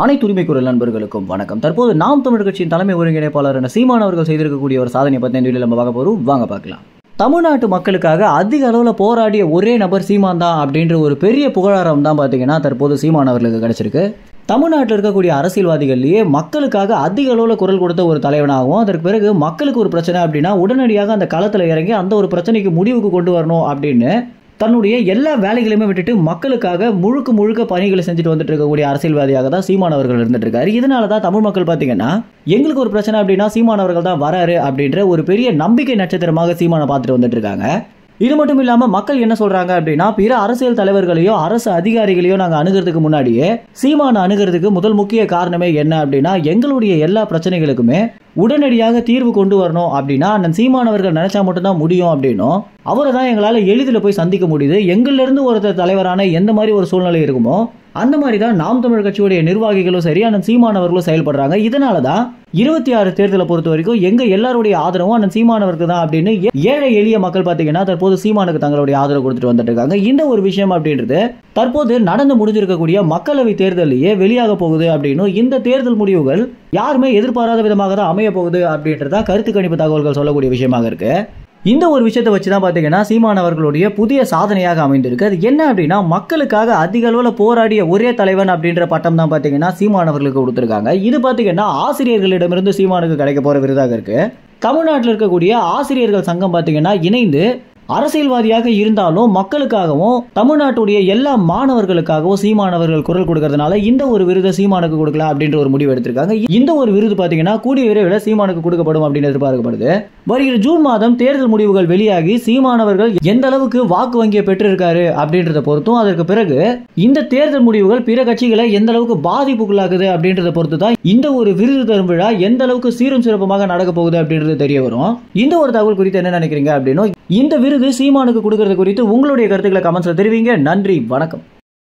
அனைத்து உரிமை குரல் நண்பர்களுக்கும் வணக்கம் தற்போது நாம் தமிழ் கட்சியின் தலைமை ஒருங்கிணைப்பாளரான சீமான் அவர்கள் செய்திருக்கக்கூடிய ஒரு சாதனை பற்றி இந்த வீடியோவில் நம்ம பார்க்க போறோம் வாங்க பார்க்கலாம் தமிழ்நாட்டு மக்களுக்காக அதிக அளவில் போராடிய ஒரே நபர் சீமான் தான் அப்படின்ற ஒரு பெரிய புகழாரம் தான் பார்த்தீங்கன்னா தற்போது சீமான் அவர்களுக்கு கிடைச்சிருக்கு தமிழ்நாட்டில் இருக்கக்கூடிய அரசியல்வாதிகள்லேயே மக்களுக்காக அதிக அளவில் குரல் கொடுத்த ஒரு தலைவனாகவும் அதற்கு பிறகு மக்களுக்கு ஒரு பிரச்சனை அப்படின்னா உடனடியாக அந்த களத்தில் இறங்கி அந்த ஒரு பிரச்சனைக்கு முடிவுக்கு கொண்டு வரணும் அப்படின்னு தன்னுடைய எல்லா வேலைகளையுமே விட்டுட்டு மக்களுக்காக முழுக்க முழுக்க பணிகளை செஞ்சுட்டு வந்துட்டு இருக்கக்கூடிய அரசியல்வாதியாக தான் சீமான் அவர்கள் இருந்துட்டு இருக்காரு இதனால தான் தமிழ் மக்கள் பார்த்தீங்கன்னா எங்களுக்கு ஒரு பிரச்சனை அப்படின்னா சீமான் அவர்கள் தான் வராரு அப்படின்ற ஒரு பெரிய நம்பிக்கை நட்சத்திரமாக சீமானை பார்த்துட்டு வந்துட்டு இருக்காங்க இது மட்டும் இல்லாம மக்கள் என்ன சொல்றாங்க அப்படின்னா பிற அரசியல் தலைவர்களையோ அரசு அதிகாரிகளையோ நாங்க அணுகிறதுக்கு முன்னாடியே சீமானை அணுகிறதுக்கு முதல் முக்கிய காரணமே என்ன அப்படின்னா எங்களுடைய எல்லா பிரச்சனைகளுக்குமே உடனடியாக தீர்வு கொண்டு வரணும் அப்படின்னா அண்ணன் சீமானவர்கள் நினைச்சா மட்டும்தான் முடியும் அப்படின்னும் அவரை தான் எங்களால் எளிதில் போய் சந்திக்க முடியுது எங்களிலிருந்து ஒருத்தர் தலைவரான எந்த மாதிரி ஒரு சூழ்நிலை இருக்குமோ அந்த மாதிரி தான் நாம் தமிழ் கட்சியுடைய நிர்வாகிகளும் சரி அண்ணன் சீமானவர்களும் செயல்படுறாங்க இதனால தான் இருபத்தி ஆறு தேர்தலை பொறுத்த வரைக்கும் எங்க எல்லாருடைய ஆதரவும் அண்ணன் சீமானவருக்கு தான் அப்படின்னு ஏ- ஏழை எளிய மக்கள் பார்த்தீங்கன்னா தற்போது சீமானுக்கு தங்களுடைய ஆதரவு கொடுத்துட்டு வந்துட்டு இருக்காங்க இந்த ஒரு விஷயம் அப்படின்றது தற்போது நடந்து முடிஞ்சிருக்கக்கூடிய மக்களவை தேர்தலையே வெளியாக போகுது அப்படின்னு இந்த தேர்தல் முடிவுகள் யாருமே எதிர்பாராத விதமாக தான் அமைய போகுது அப்படின்றதா கருத்து கணிப்பு தகவல்கள் சொல்லக்கூடிய விஷயமாக இருக்கு இந்த ஒரு விஷயத்தை வச்சு தான் பார்த்தீங்கன்னா சீமான் அவர்களுடைய புதிய சாதனையாக அமைந்திருக்கு அது என்ன அப்படின்னா மக்களுக்காக அதிக அளவில் போராடிய ஒரே தலைவன் அப்படின்ற பட்டம் தான் பார்த்தீங்கன்னா சீமான் அவர்களுக்கு கொடுத்துருக்காங்க இது பார்த்தீங்கன்னா ஆசிரியர்களிடமிருந்து சீமானுக்கு கிடைக்க போகிற விருதாக இருக்கு தமிழ்நாட்டில் இருக்கக்கூடிய ஆசிரியர்கள் சங்கம் பார்த்தீங்கன்னா இணைந்து அரசியல்வாதியாக இருந்தாலும் மக்களுக்காகவும் தமிழ்நாட்டுடைய எல்லா மாணவர்களுக்காகவும் சீமானவர்கள் குரல் கொடுக்கறதுனால இந்த ஒரு விருதை சீமானுக்கு கொடுக்கலாம் அப்படின்ற ஒரு முடிவு எடுத்திருக்காங்க இந்த ஒரு விருது பார்த்தீங்கன்னா கூடிய விரைவில் சீமானுக்கு கொடுக்கப்படும் அப்படின்னு எதிர்பார்க்கப்படுது வருகிற ஜூன் மாதம் தேர்தல் முடிவுகள் வெளியாகி சீமானவர்கள் எந்த அளவுக்கு வாக்கு வங்கியை பெற்றிருக்காரு அப்படின்றத பொறுத்தும் அதற்கு பிறகு இந்த தேர்தல் முடிவுகள் பிற கட்சிகளை எந்த அளவுக்கு பாதிப்புக்குள்ளாக்குது அப்படின்றத பொறுத்து தான் இந்த ஒரு விருது தரும் விழா எந்த அளவுக்கு சீரும் சிறப்புமாக நடக்க போகுது அப்படின்றது தெரிய வரும் இந்த ஒரு தகவல் குறித்து என்ன நினைக்கிறீங்க அப்படின்னும் இந்த விருது சீமானுக்கு கொடுக்கறது குறித்து உங்களுடைய கருத்துக்களை கமெண்ட்ஸ்ல தெரிவிங்க நன்றி வணக்கம்